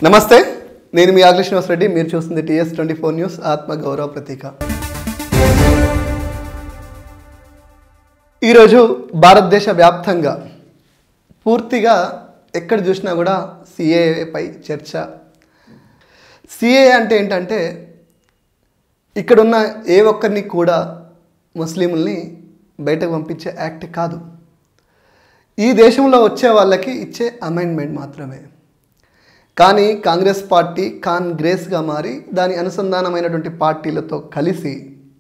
నమస్తే నేను మీ ఆగ్ల శ్రీనివాస్ రెడ్డి మీరు చూస్తుంది టీఎస్ ట్వంటీ ఫోర్ న్యూస్ ఆత్మ గౌరవ ప్రతీక ఈరోజు భారతదేశ వ్యాప్తంగా పూర్తిగా ఎక్కడ చూసినా కూడా సిఏపై చర్చ సిఏ అంటే ఏంటంటే ఇక్కడున్న ఏ ఒక్కరిని కూడా ముస్లింల్ని బయటకు పంపించే యాక్ట్ కాదు ఈ దేశంలో వచ్చే వాళ్ళకి ఇచ్చే అమెండ్మెంట్ మాత్రమే కానీ కాంగ్రెస్ పార్టీ కాంగ్రెస్గా మారి దాని అనుసంధానమైనటువంటి పార్టీలతో కలిసి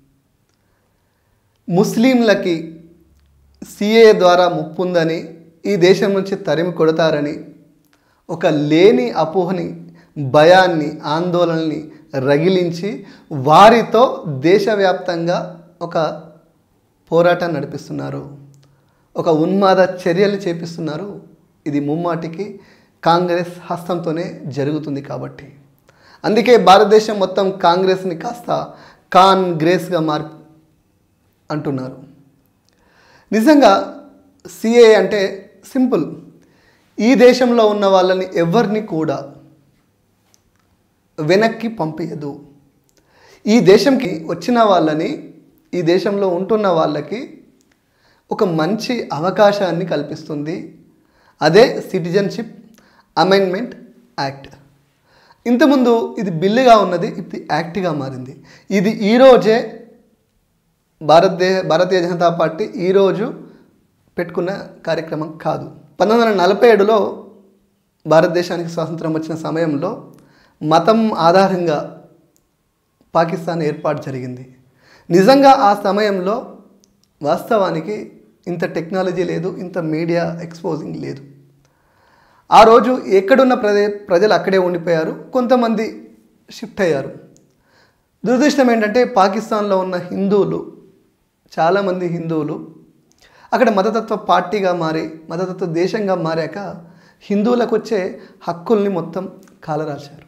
ముస్లింలకి సిఏ ద్వారా ముప్పుందని ఈ దేశం నుంచి తరిమి కొడతారని ఒక లేని అపోహని భయాన్ని ఆందోళనని రగిలించి వారితో దేశవ్యాప్తంగా ఒక పోరాటం నడిపిస్తున్నారు ఒక ఉన్మాద చర్యలు చేపిస్తున్నారు ఇది ముమ్మాటికి కాంగ్రెస్ హస్తంతోనే జరుగుతుంది కాబట్టి అందుకే భారతదేశం మొత్తం కాంగ్రెస్ని కాస్త కాంగ్రెస్గా మార్ అంటున్నారు నిజంగా సిఏ అంటే సింపుల్ ఈ దేశంలో ఉన్న వాళ్ళని ఎవరిని కూడా వెనక్కి పంపించదు ఈ దేశంకి వచ్చిన వాళ్ళని ఈ దేశంలో ఉంటున్న వాళ్ళకి ఒక మంచి అవకాశాన్ని కల్పిస్తుంది అదే సిటిజన్షిప్ అమెండ్మెంట్ యాక్ట్ ఇంతకుముందు ఇది బిల్లుగా ఉన్నది ఇది యాక్ట్గా మారింది ఇది ఈరోజే భారతదే భారతీయ జనతా పార్టీ ఈరోజు పెట్టుకున్న కార్యక్రమం కాదు పంతొమ్మిది వందల నలభై ఏడులో భారతదేశానికి స్వాతంత్రం వచ్చిన సమయంలో మతం ఆధారంగా పాకిస్తాన్ ఏర్పాటు జరిగింది నిజంగా ఆ సమయంలో వాస్తవానికి ఇంత టెక్నాలజీ లేదు ఇంత మీడియా ఎక్స్పోజింగ్ లేదు ఆ రోజు ఎక్కడున్న ప్రజ ప్రజలు అక్కడే ఉండిపోయారు కొంతమంది షిఫ్ట్ అయ్యారు దురదృష్టం ఏంటంటే పాకిస్తాన్లో ఉన్న హిందువులు చాలామంది హిందువులు అక్కడ మతతత్వ పార్టీగా మారి మతతత్వ దేశంగా మారాక హిందువులకు వచ్చే హక్కుల్ని మొత్తం కాలరాశారు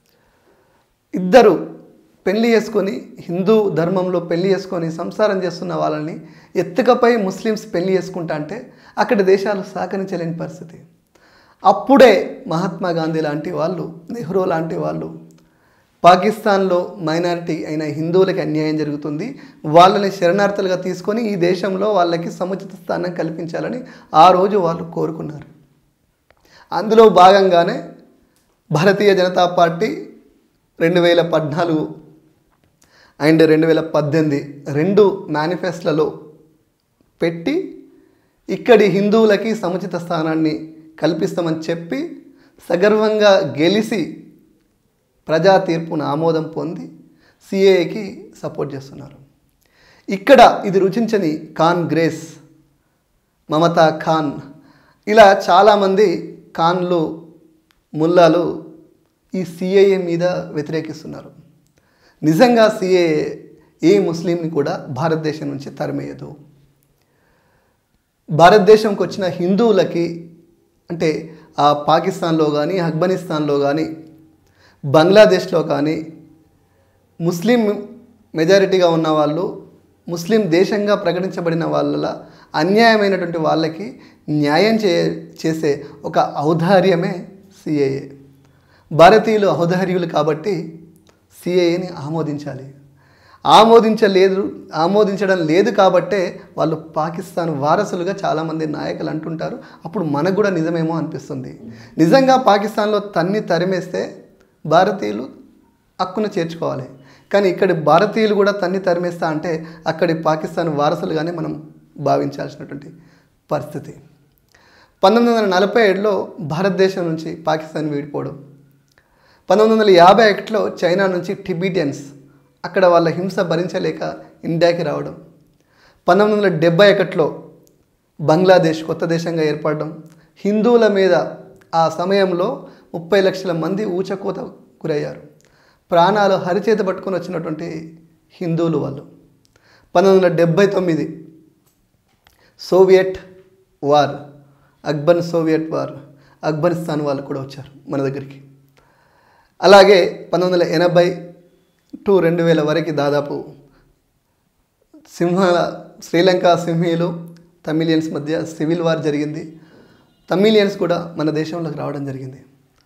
ఇద్దరు పెళ్లి చేసుకొని హిందూ ధర్మంలో పెళ్లి చేసుకొని సంసారం చేస్తున్న వాళ్ళని ఎత్తుకపై ముస్లిమ్స్ పెళ్లి చేసుకుంటా అంటే అక్కడ దేశాలు సహకరించలేని పరిస్థితి అప్పుడే మహాత్మా గాంధీ లాంటి వాళ్ళు నెహ్రూ లాంటి వాళ్ళు పాకిస్తాన్లో మైనారిటీ అయిన హిందువులకి అన్యాయం జరుగుతుంది వాళ్ళని శరణార్థులుగా తీసుకొని ఈ దేశంలో వాళ్ళకి సముచిత స్థానం కల్పించాలని ఆ రోజు వాళ్ళు కోరుకున్నారు అందులో భాగంగానే భారతీయ జనతా పార్టీ రెండు వేల పద్నాలుగు అండ్ రెండు వేల పద్దెనిమిది రెండు మేనిఫెస్టోలలో పెట్టి ఇక్కడి హిందువులకి సముచిత స్థానాన్ని కల్పిస్తామని చెప్పి సగర్వంగా గెలిచి ప్రజా తీర్పును ఆమోదం పొంది సిఏకి సపోర్ట్ చేస్తున్నారు ఇక్కడ ఇది రుచించని కాంగ్రెస్ మమతా ఖాన్ ఇలా చాలామంది ఖాన్లు ముల్లాలు ఈ సిఏఏ మీద వ్యతిరేకిస్తున్నారు నిజంగా సిఏఏ ఏ ముస్లింని కూడా భారతదేశం నుంచి తరిమేయదు భారతదేశంకి వచ్చిన హిందువులకి అంటే ఆ పాకిస్తాన్లో కానీ ఆఫ్ఘనిస్తాన్లో కానీ బంగ్లాదేశ్లో కానీ ముస్లిం మెజారిటీగా ఉన్న వాళ్ళు ముస్లిం దేశంగా ప్రకటించబడిన వాళ్ళ అన్యాయమైనటువంటి వాళ్ళకి న్యాయం చే చేసే ఒక ఔదార్యమే సిఏఏ భారతీయులు ఔదార్యులు కాబట్టి సిఏఏని ఆమోదించాలి ఆమోదించలేదు ఆమోదించడం లేదు కాబట్టే వాళ్ళు పాకిస్తాన్ వారసులుగా చాలామంది నాయకులు అంటుంటారు అప్పుడు మనకు కూడా నిజమేమో అనిపిస్తుంది నిజంగా పాకిస్తాన్లో తన్ని తరిమేస్తే భారతీయులు హక్కును చేర్చుకోవాలి కానీ ఇక్కడి భారతీయులు కూడా తన్ని తరిమేస్తా అంటే అక్కడి పాకిస్తాన్ వారసులుగానే మనం భావించాల్సినటువంటి పరిస్థితి పంతొమ్మిది వందల నలభై ఏడులో భారతదేశం నుంచి పాకిస్తాన్ విడిపోవడం పంతొమ్మిది వందల యాభై ఒకటిలో చైనా నుంచి టిబిటియన్స్ అక్కడ వాళ్ళ హింస భరించలేక ఇండియాకి రావడం పంతొమ్మిది వందల డెబ్బై ఒకటిలో బంగ్లాదేశ్ కొత్త దేశంగా ఏర్పడడం హిందువుల మీద ఆ సమయంలో ముప్పై లక్షల మంది ఊచకోత గురయ్యారు ప్రాణాలు హరిచేత పట్టుకొని వచ్చినటువంటి హిందువులు వాళ్ళు పంతొమ్మిది వందల డెబ్బై తొమ్మిది సోవియట్ వార్ అక్బర్ సోవియట్ వార్ ఆఫ్ఘనిస్తాన్ వాళ్ళు కూడా వచ్చారు మన దగ్గరికి అలాగే పంతొమ్మిది వందల ఎనభై టు రెండు వేల వరకు దాదాపు సింహాల శ్రీలంక సింహీలు తమిళియన్స్ మధ్య సివిల్ వార్ జరిగింది తమిళియన్స్ కూడా మన దేశంలోకి రావడం జరిగింది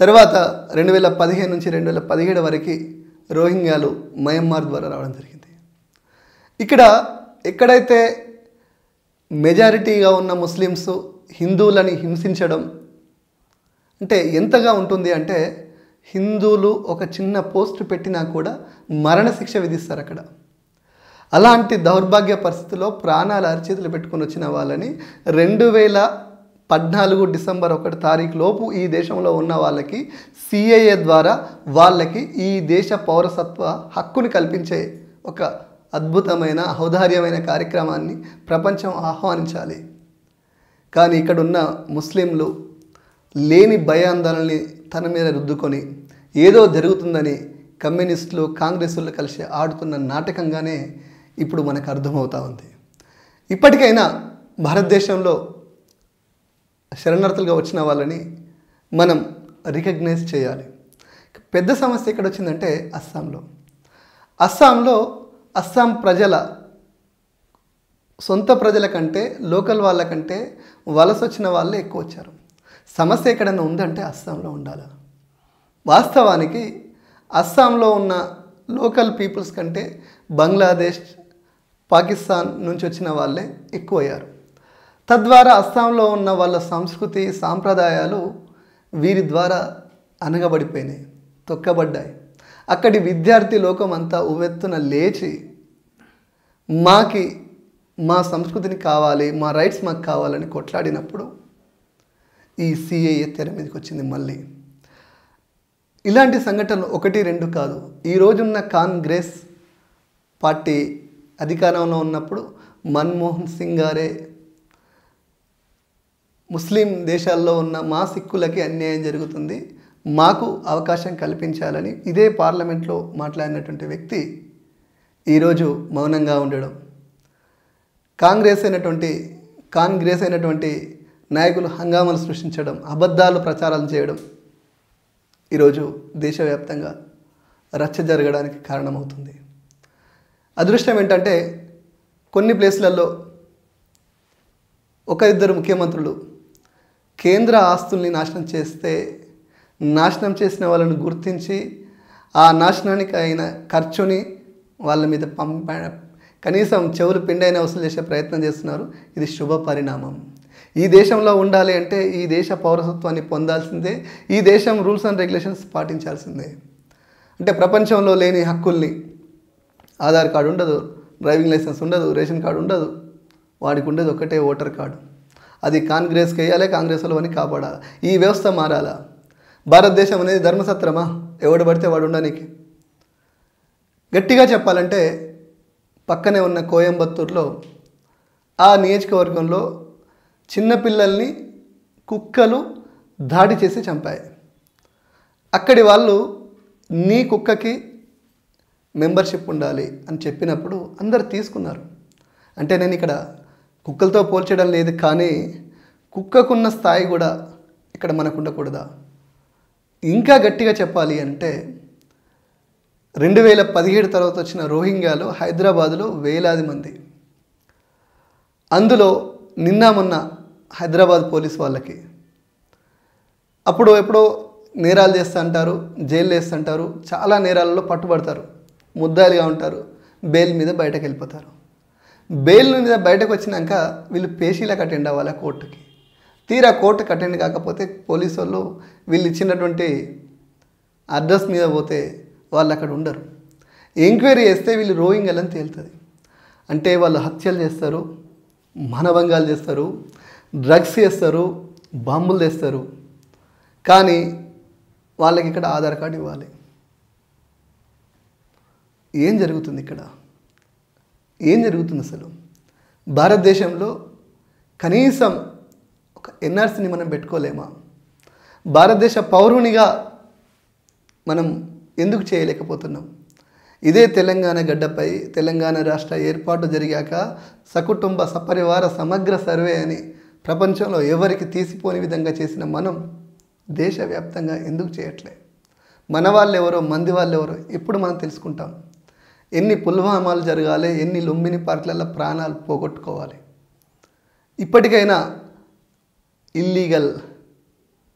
తర్వాత రెండు వేల పదిహేను నుంచి రెండు వేల పదిహేడు వరకు రోహింగ్యాలు మయన్మార్ ద్వారా రావడం జరిగింది ఇక్కడ ఎక్కడైతే మెజారిటీగా ఉన్న ముస్లిమ్స్ హిందువులని హింసించడం అంటే ఎంతగా ఉంటుంది అంటే హిందువులు ఒక చిన్న పోస్ట్ పెట్టినా కూడా మరణశిక్ష విధిస్తారు అక్కడ అలాంటి దౌర్భాగ్య పరిస్థితిలో ప్రాణాల అరిచేతులు పెట్టుకొని వచ్చిన వాళ్ళని రెండు వేల పద్నాలుగు డిసెంబర్ ఒకటి తారీఖు లోపు ఈ దేశంలో ఉన్న వాళ్ళకి సిఐఏ ద్వారా వాళ్ళకి ఈ దేశ పౌరసత్వ హక్కుని కల్పించే ఒక అద్భుతమైన ఔదార్యమైన కార్యక్రమాన్ని ప్రపంచం ఆహ్వానించాలి కానీ ఇక్కడున్న ముస్లింలు లేని భయాందోళనని తన మీద రుద్దుకొని ఏదో జరుగుతుందని కమ్యూనిస్టులు కాంగ్రెస్లు కలిసి ఆడుతున్న నాటకంగానే ఇప్పుడు మనకు అర్థమవుతా ఉంది ఇప్పటికైనా భారతదేశంలో శరణార్థులుగా వచ్చిన వాళ్ళని మనం రికగ్నైజ్ చేయాలి పెద్ద సమస్య ఎక్కడ వచ్చిందంటే అస్సాంలో అస్సాంలో అస్సాం ప్రజల సొంత ప్రజల కంటే లోకల్ వాళ్ళ కంటే వలస వచ్చిన వాళ్ళే ఎక్కువ వచ్చారు సమస్య ఎక్కడైనా ఉందంటే అస్సాంలో ఉండాలి వాస్తవానికి అస్సాంలో ఉన్న లోకల్ పీపుల్స్ కంటే బంగ్లాదేశ్ పాకిస్తాన్ నుంచి వచ్చిన వాళ్ళే ఎక్కువయ్యారు తద్వారా అస్సాంలో ఉన్న వాళ్ళ సంస్కృతి సాంప్రదాయాలు వీరి ద్వారా అనగబడిపోయినాయి తొక్కబడ్డాయి అక్కడి విద్యార్థి లోకం అంతా ఉవ్వెత్తున లేచి మాకి మా సంస్కృతిని కావాలి మా రైట్స్ మాకు కావాలని కొట్లాడినప్పుడు ఈ సిఏఏ తెర మీదకి వచ్చింది మళ్ళీ ఇలాంటి సంఘటనలు ఒకటి రెండు కాదు ఈ రోజున్న కాంగ్రెస్ పార్టీ అధికారంలో ఉన్నప్పుడు మన్మోహన్ సింగ్ గారే ముస్లిం దేశాల్లో ఉన్న మా సిక్కులకి అన్యాయం జరుగుతుంది మాకు అవకాశం కల్పించాలని ఇదే పార్లమెంట్లో మాట్లాడినటువంటి వ్యక్తి ఈరోజు మౌనంగా ఉండడం కాంగ్రెస్ అయినటువంటి కాంగ్రెస్ అయినటువంటి నాయకులు హంగామాలు సృష్టించడం అబద్ధాలు ప్రచారాలు చేయడం ఈరోజు దేశవ్యాప్తంగా రచ్చ జరగడానికి కారణమవుతుంది అదృష్టం ఏంటంటే కొన్ని ప్లేస్లలో ఒక ఇద్దరు ముఖ్యమంత్రులు కేంద్ర ఆస్తుల్ని నాశనం చేస్తే నాశనం చేసిన వాళ్ళని గుర్తించి ఆ నాశనానికి అయిన ఖర్చుని వాళ్ళ మీద పంప కనీసం చెవులు పిండైన వసూలు చేసే ప్రయత్నం చేస్తున్నారు ఇది శుభ పరిణామం ఈ దేశంలో ఉండాలి అంటే ఈ దేశ పౌరసత్వాన్ని పొందాల్సిందే ఈ దేశం రూల్స్ అండ్ రెగ్యులేషన్స్ పాటించాల్సిందే అంటే ప్రపంచంలో లేని హక్కుల్ని ఆధార్ కార్డు ఉండదు డ్రైవింగ్ లైసెన్స్ ఉండదు రేషన్ కార్డు ఉండదు వాడికి ఉండేది ఒకటే ఓటర్ కార్డు అది కాంగ్రెస్కి వేయాలి కాంగ్రెస్ వాళ్ళని కాపాడాలి ఈ వ్యవస్థ మారాలా భారతదేశం అనేది ధర్మసత్రమా ఎవడు పడితే వాడు ఉండడానికి గట్టిగా చెప్పాలంటే పక్కనే ఉన్న కోయంబత్తూరులో ఆ నియోజకవర్గంలో చిన్నపిల్లల్ని కుక్కలు దాడి చేసి చంపాయి అక్కడి వాళ్ళు నీ కుక్కకి మెంబర్షిప్ ఉండాలి అని చెప్పినప్పుడు అందరు తీసుకున్నారు అంటే నేను ఇక్కడ కుక్కలతో పోల్చడం లేదు కానీ కుక్కకున్న స్థాయి కూడా ఇక్కడ మనకు ఉండకూడదా ఇంకా గట్టిగా చెప్పాలి అంటే రెండు వేల పదిహేడు తర్వాత వచ్చిన రోహింగ్యాలు హైదరాబాదులో వేలాది మంది అందులో నిన్న మొన్న హైదరాబాద్ పోలీస్ వాళ్ళకి అప్పుడు ఎప్పుడో నేరాలు చేస్తూ అంటారు జైలు వేస్తుంటారు చాలా నేరాలలో పట్టుబడతారు ముద్దాయిలుగా ఉంటారు బెయిల్ మీద బయటకు వెళ్ళిపోతారు బెయిల్ మీద బయటకు వచ్చినాక వీళ్ళు పేషీలకు అటెండ్ అవ్వాలి కోర్టుకి తీరా కోర్టుకి అటెండ్ కాకపోతే పోలీసు వాళ్ళు వీళ్ళు ఇచ్చినటువంటి అడ్రస్ మీద పోతే వాళ్ళు అక్కడ ఉండరు ఎంక్వైరీ చేస్తే వీళ్ళు రోయింగ్ అని తేలుతుంది అంటే వాళ్ళు హత్యలు చేస్తారు మానభంగాలు చేస్తారు డ్రగ్స్ చేస్తారు బాంబులు తెస్తారు కానీ వాళ్ళకి ఇక్కడ ఆధార్ కార్డు ఇవ్వాలి ఏం జరుగుతుంది ఇక్కడ ఏం జరుగుతుంది అసలు భారతదేశంలో కనీసం ఒక ఎన్ఆర్సీని మనం పెట్టుకోలేమా భారతదేశ పౌరునిగా మనం ఎందుకు చేయలేకపోతున్నాం ఇదే తెలంగాణ గడ్డపై తెలంగాణ రాష్ట్ర ఏర్పాటు జరిగాక సకుటుంబ సపరివార సమగ్ర సర్వే అని ప్రపంచంలో ఎవరికి తీసిపోని విధంగా చేసిన మనం దేశవ్యాప్తంగా ఎందుకు చేయట్లే మన వాళ్ళు ఎవరో మంది వాళ్ళు ఎవరో ఎప్పుడు మనం తెలుసుకుంటాం ఎన్ని పుల్వామాలు జరగాలి ఎన్ని లుంబిని పార్కులలో ప్రాణాలు పోగొట్టుకోవాలి ఇప్పటికైనా ఇల్లీగల్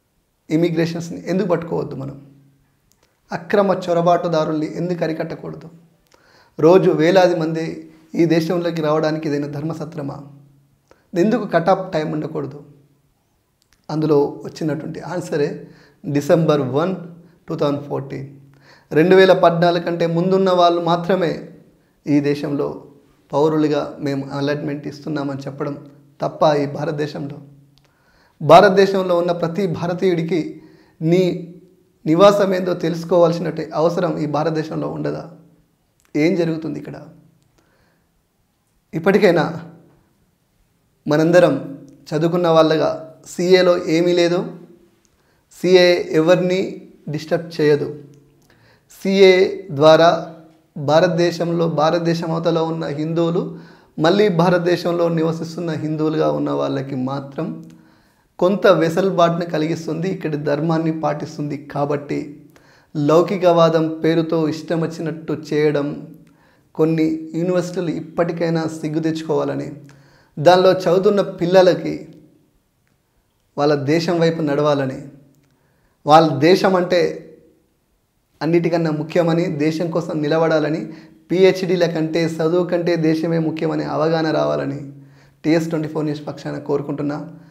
ఇమిగ్రేషన్స్ని ఎందుకు పట్టుకోవద్దు మనం అక్రమ చొరబాటుదారుల్ని ఎందుకు అరికట్టకూడదు రోజు వేలాది మంది ఈ దేశంలోకి రావడానికి ఏదైనా ధర్మసత్రమా ఎందుకు కట్ ఆఫ్ టైం ఉండకూడదు అందులో వచ్చినటువంటి ఆన్సరే December one two thousand fourteen రెండు వేల పద్నాలుగు కంటే ముందున్న వాళ్ళు మాత్రమే ఈ దేశంలో పౌరులుగా మేము అలాట్మెంట్ ఇస్తున్నామని చెప్పడం తప్ప ఈ భారతదేశంలో భారతదేశంలో ఉన్న ప్రతి భారతీయుడికి నీ నివాసం ఏందో తెలుసుకోవాల్సిన అవసరం ఈ భారతదేశంలో ఉండదా ఏం జరుగుతుంది ఇక్కడ ఇప్పటికైనా మనందరం చదువుకున్న వాళ్ళగా సిఏలో ఏమీ లేదు సిఏ ఎవరిని డిస్టర్బ్ చేయదు సిఏ ద్వారా భారతదేశంలో భారతదేశం అవతల ఉన్న హిందువులు మళ్ళీ భారతదేశంలో నివసిస్తున్న హిందువులుగా ఉన్న వాళ్ళకి మాత్రం కొంత వెసలుబాటును కలిగిస్తుంది ఇక్కడి ధర్మాన్ని పాటిస్తుంది కాబట్టి లౌకికవాదం పేరుతో ఇష్టం వచ్చినట్టు చేయడం కొన్ని యూనివర్సిటీలు ఇప్పటికైనా సిగ్గు తెచ్చుకోవాలని దానిలో చదువుతున్న పిల్లలకి వాళ్ళ దేశం వైపు నడవాలని వాళ్ళ దేశం అంటే అన్నిటికన్నా ముఖ్యమని దేశం కోసం నిలబడాలని పిహెచ్డీల కంటే చదువు కంటే దేశమే ముఖ్యమని అవగాహన రావాలని టీఎస్ ట్వంటీ ఫోర్ న్యూస్ పక్షాన కోరుకుంటున్నా